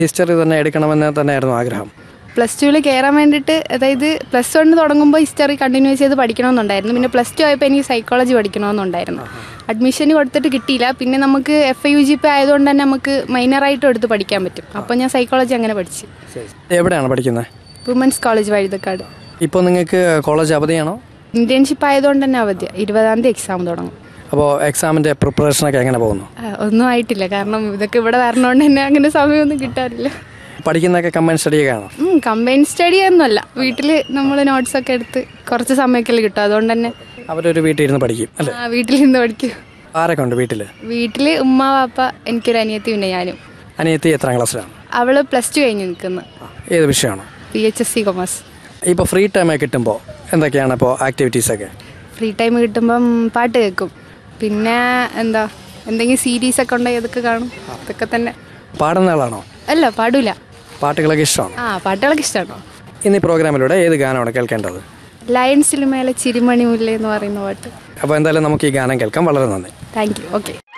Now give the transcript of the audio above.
history തന്നെ എടുക്കണമെന്ന് തന്നെയായിരുന്നു ആഗ്രഹം പ്ലസ് ടുവിൽ കയറാൻ വേണ്ടിയിട്ട് അതായത് പ്ലസ് വണ്ണിന് തുടങ്ങുമ്പോൾ ഹിസ്റ്ററി കണ്ടിന്യൂസ് ചെയ്ത് പഠിക്കണമെന്നുണ്ടായിരുന്നു പിന്നെ പ്ലസ് ടു ആയപ്പോൾ എനിക്ക് സൈക്കോളജി പഠിക്കണമെന്നുണ്ടായിരുന്നു അഡ്മിഷന് കൊടുത്തിട്ട് കിട്ടിയില്ല പിന്നെ നമുക്ക് F I U G P ആയതുകൊണ്ട് തന്നെ നമുക്ക് മൈനറായിട്ടും എടുത്ത് പഠിക്കാൻ പറ്റും അപ്പോൾ ഞാൻ സൈക്കോളജി അങ്ങനെ പഠിച്ചു എവിടെയാണ് പഠിക്കുന്നത് വുമൻസ് കോളേജ് വഴുതക്കാട് ഇപ്പോൾ നിങ്ങൾക്ക് കോളേജ് അവധിയാണോ ഇന്റേൺഷിപ്പ് ആയതുകൊണ്ട് തന്നെ അവധിയാണ് ഇരുപതാം തീയതി എക്സാം തുടങ്ങും അപ്പോൾ എക്സാമിൻ്റെ പ്രിപ്പറേഷനൊക്കെ എങ്ങനെ പോകുന്നു ആ, ഒന്നും ആയിട്ടില്ല കാരണം ഇതൊക്കെ ഇവിടെ വരണോണ്ട് തന്നെ അങ്ങനെ സമയമൊന്നും കിട്ടാറില്ല പഠിക്കുന്നതൊക്കെ കമ്പൈൻ സ്റ്റഡിയൊക്കെ ആണോ കമ്പൈൻ സ്റ്റഡി ഒന്നുമല്ല വീട്ടിൽ നമ്മൾ നോട്ട്സ് ഒക്കെ എടുത്ത് കുറച്ച് സമയമൊക്കെ കിട്ടും അതുകൊണ്ട് തന്നെ അവരൊരു വീട്ടിൽ ഇരുന്ന് പഠിക്കും അല്ലേ ആ, വീട്ടിൽ നിന്ന് പഠിക്കും ആരൊക്കെ ഉണ്ട് വീട്ടിൽ വീട്ടിൽ ഉമ്മ വാപ്പ എനിക്കൊരു അനിയത്തി പിന്നെ ഞാനും അനിയത്തി എത്രാം ക്ലാസ്സിലാണ് അവള് പ്ലസ് ടു കഴിഞ്ഞ് നിൽക്കുന്നു ഏത് വിഷയമാണ് P H S C commerce ഇപ്പോൾ ഫ്രീ ടൈം കിട്ടുമ്പോൾ എന്തൊക്കെയാണ് ഇപ്പോൾ ആക്ടിവിറ്റീസൊക്കെ ഫ്രീ ടൈം കിട്ടുമ്പം പാട്ട് കേൾക്കും പിന്നെ എന്താ എന്തെങ്കിലും സീരീസ് ഒക്കെ ഉണ്ടെങ്കിൽ അതൊക്കെ കാണും അതൊക്കെ തന്നെ പാടുന്ന ആളാണോ അല്ല പാടൂല പാട്ടുകളൊക്കെ ഇഷ്ടമാണ് ആ പാട്ടുകളൊക്കെ ഇഷ്ടമാണോ ഇന്ന് ഈ പ്രോഗ്രാമിലൂടെ ഏത് ഗാനമാണ് കേൾക്കേണ്ടത് ലയൺസിൽ മേലെ ചിരിമണി മുല്ല എന്ന് പറയുന്ന പാട്ട് അപ്പോൾ എന്തായാലും നമുക്ക് ഈ ഗാനം കേൾക്കാം വളരെ നന്ദി താങ്ക് യു ഓക്കെ